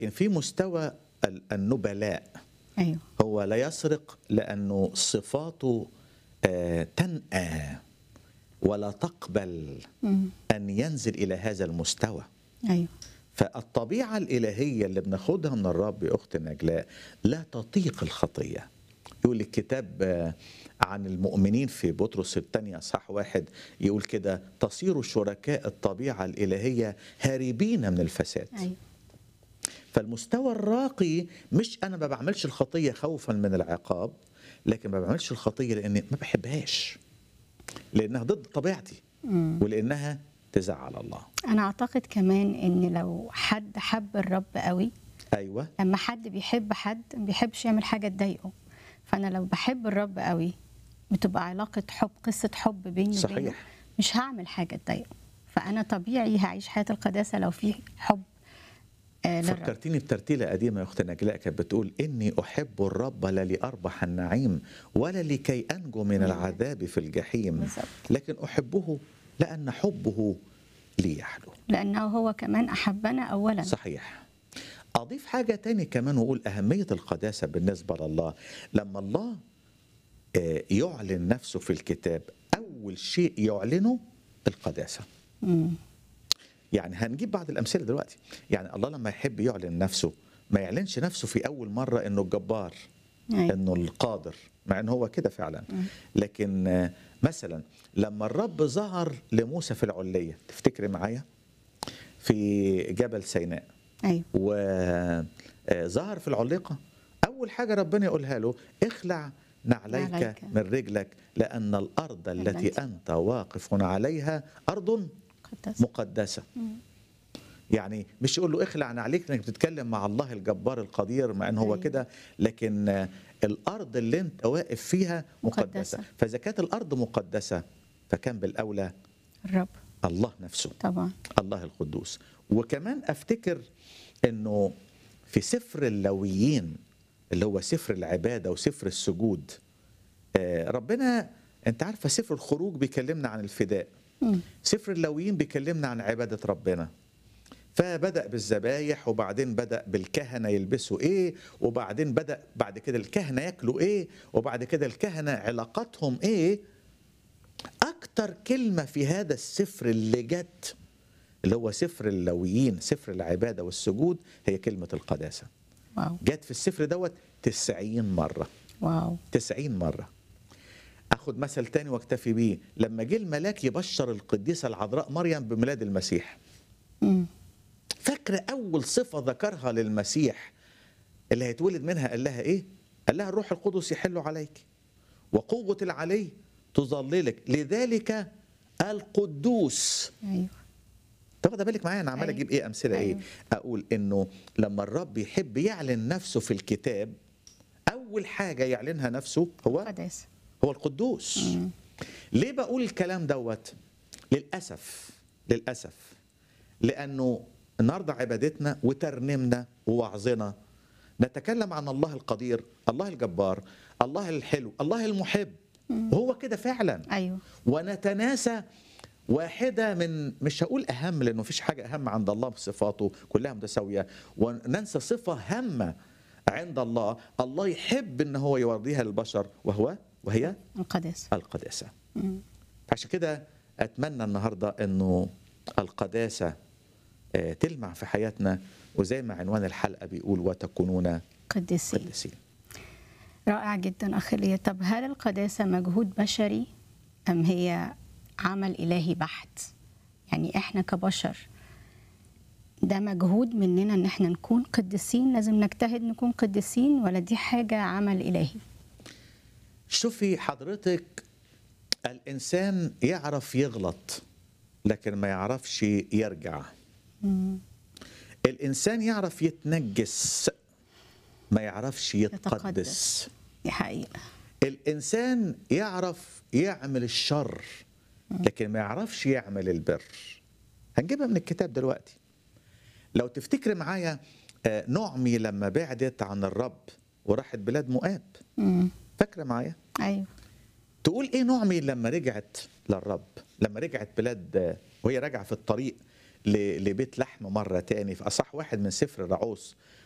لكن في مستوى ال- النبلاء ايوه هو لا يسرق لأنه صفاته آه، تنأى ولا تقبل مم. أن ينزل إلى هذا المستوى ايوه فالطبيعة الإلهية اللي بناخدها من الرب يا أخت نجلاء لا تطيق الخطية يقول الكتاب آه، عن المؤمنين في بطرس الثانية أصحاح واحد يقول كده تصير شركاء الطبيعة الإلهية هاربين من الفساد ايوه فالمستوى الراقي مش انا ما بعملش الخطيه خوفا من العقاب لكن ما بعملش الخطيه لاني ما بحبهاش لانها ضد طبيعتي مم. ولانها تزعل الله انا اعتقد كمان ان لو حد حب الرب قوي ايوه لما حد بيحب حد ما بيحبش يعمل حاجه تضايقه فانا لو بحب الرب قوي بتبقى علاقه حب قصه حب بيني وبينه صحيح. مش هعمل حاجه تضايقه فانا طبيعي هعيش حياه القداسه لو في حب آه للرب فكرتيني بترتيله قديمه يا اخت نجلاء كانت بتقول اني احب الرب لا لاربح النعيم ولا لكي انجو من العذاب في الجحيم بالظبط. لكن احبه لان حبه لي يحلو لانه هو كمان احبنا اولا صحيح أضيف حاجة تاني كمان وأقول أهمية القداسة بالنسبة لله لما الله آه، يعلن نفسه في الكتاب أول شيء يعلنه القداسة مم. يعني هنجيب بعض الأمثلة دلوقتي يعني الله لما يحب يعلن نفسه ما يعلنش نفسه في أول مرة إنه الجبار أيوة. انه القادر مع ان هو كده فعلا لكن آه، مثلا لما الرب ظهر لموسى في العليه تفتكري معايا في جبل سيناء ايوه وظهر في العليقه اول حاجه ربنا يقولها له اخلع نعليك نعليك. من رجلك لان الارض التي التي- انت واقف عليها ارض قدس مقدسه يعني مش يقول له اخلع عليك انك بتتكلم مع الله الجبار القدير مع ان هو أيوة. كده لكن آه، الارض اللي انت واقف فيها مقدسه, مقدسة. فاذا كانت الارض مقدسه فكان بالاولى الرب الله نفسه طبعا الله القدوس وكمان افتكر انه في سفر اللويين اللي هو سفر العباده وسفر السجود آه، ربنا انت عارفه سفر الخروج بيكلمنا عن الفداء مم. سفر اللويين بيكلمنا عن عبادة ربنا فبدأ بالذبايح وبعدين بدأ بالكهنة يلبسوا ايه وبعدين بدأ بعد كده الكهنة ياكلوا ايه وبعد كده الكهنة علاقاتهم ايه أكتر كلمة في هذا السفر اللي جت اللي هو سفر اللويين سفر العبادة والسجود هي كلمة القداسة واو جت في السفر دوت تسعين مرة واو تسعين مرة أخد مثل تاني واكتفي بيه لما جه الملاك يبشر القديسة العذراء مريم بميلاد المسيح مم. فاكرة أول صفة ذكرها للمسيح اللي هيتولد منها قال لها إيه؟ قال لها الروح القدس يحل عليك وقوة العلي تظللك لذلك القدوس ايوه تاخد بالك معايا انا عمال أيوة. اجيب ايه امثله ايه أيوة. اقول انه لما الرب يحب يعلن نفسه في الكتاب اول حاجه يعلنها نفسه هو قداسه هو القدوس ليه بقول الكلام دوت للاسف للاسف لانه النهارده عبادتنا وترنيمنا ووعظنا نتكلم عن الله القدير الله الجبار الله الحلو الله المحب وهو كده فعلا ايوه ونتناسى واحدة من مش هقول أهم لأنه مفيش حاجة أهم عند الله بصفاته كلها متساوية وننسى صفة هامة عند الله الله يحب أن هو يوريها للبشر وهو وهي القداسه القداسة مم. عشان كده أتمنى النهاردة أنه القداسة آه، تلمع في حياتنا وزي ما عنوان الحلقة بيقول وتكونون قديسين قديسين رائع جدا اخي ليا طب هل القداسه مجهود بشري ام هي عمل الهي بحت يعني احنا كبشر ده مجهود مننا ان احنا نكون قديسين لازم نجتهد نكون قديسين ولا دي حاجه عمل الهي شوفي حضرتك الإنسان يعرف يغلط لكن ما يعرفش يرجع مم. الإنسان يعرف يتنجس ما يعرفش يتقدس يتقدس. دي حقيقه الإنسان يعرف يعمل الشر لكن ما يعرفش يعمل البر هنجيبها من الكتاب دلوقتي لو تفتكر معايا آه، نعمي لما بعدت عن الرب وراحت بلاد مؤاب مم. فاكرة معايا ايوه تقول ايه نعمي لما رجعت للرب لما رجعت بلاد وهي راجعه في الطريق ل- لبيت لحم مرة تاني في أصح واحد من سفر رعوس